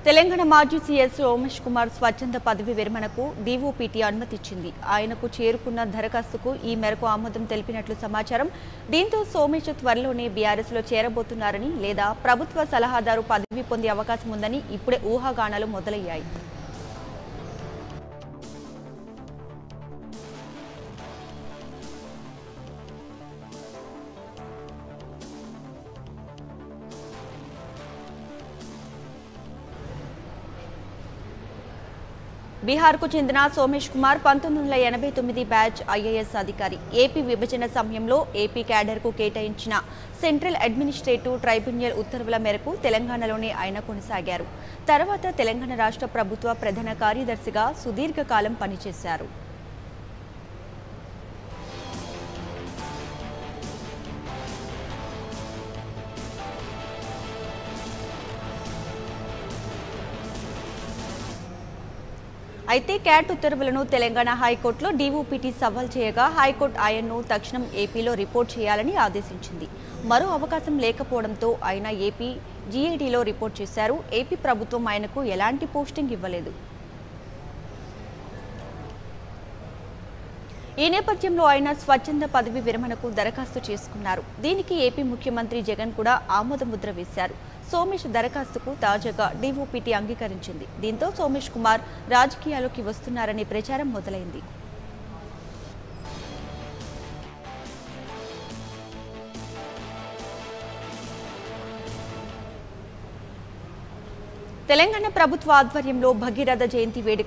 తెలంగాణ మాజీ సీఎస్ సోమేష్ కుమార్ స్వచ్ఛంద పదవి విరమణకు డీఓపీటీ అనుమతిచ్చింది ఆయనకు చేరుకున్న దరఖాస్తుకు ఈ మేరకు ఆమోదం తెలిపినట్లు సమాచారం దీంతో సోమేష్ త్వరలోనే బీఆర్ఎస్ లో చేరబోతున్నారని లేదా ప్రభుత్వ సలహాదారు పదవి పొందే అవకాశం ఉందని ఇప్పుడే ఊహాగానాలు మొదలయ్యాయి బీహార్కు చెందిన సోమేష్ కుమార్ పంతొమ్మిది వందల ఎనభై తొమ్మిది బ్యాచ్ ఐఏఎస్ అధికారి ఏపీ విభజన సమయంలో ఏపీ క్యాడర్కు కేటాయించిన సెంట్రల్ అడ్మినిస్ట్రేటివ్ ట్రైబ్యునల్ ఉత్తర్వుల మేరకు తెలంగాణలోనే ఆయన కొనసాగారు తర్వాత తెలంగాణ రాష్ట్ర ప్రభుత్వ ప్రధాన కార్యదర్శిగా సుదీర్ఘకాలం పనిచేశారు అయితే క్యాట్ ఉత్తర్వులను తెలంగాణ హైకోర్టులో డీఓపీటీ సవాల్ చేయగా హైకోర్టు ఆయన్ను తక్షణం ఏపీలో రిపోర్ట్ చేయాలని ఆదేశించింది మరో అవకాశం లేకపోవడంతో ఆయన ఏపీ జీఏడీలో రిపోర్ట్ చేశారు ఏపీ ప్రభుత్వం ఆయనకు ఎలాంటి పోస్టింగ్ ఇవ్వలేదు ఈ నేపథ్యంలో ఆయన స్వచ్ఛంద పదవి విరమణకు దరఖాస్తు చేసుకున్నారు దీనికి ఏపీ ముఖ్యమంత్రి జగన్ కూడా ఆమోద ముద్ర వేశారు సోమేష్ దరఖాస్తుకు తాజాగా డీఓపీటీ అంగీకరించింది దీంతో సోమేష్ కుమార్ రాజకీయాల్లోకి వస్తున్నారనే ప్రచారం మొదలైంది తెలంగాణ ప్రభుత్వ ఆధ్వర్యంలో భగీరథ జయంతి వేడుక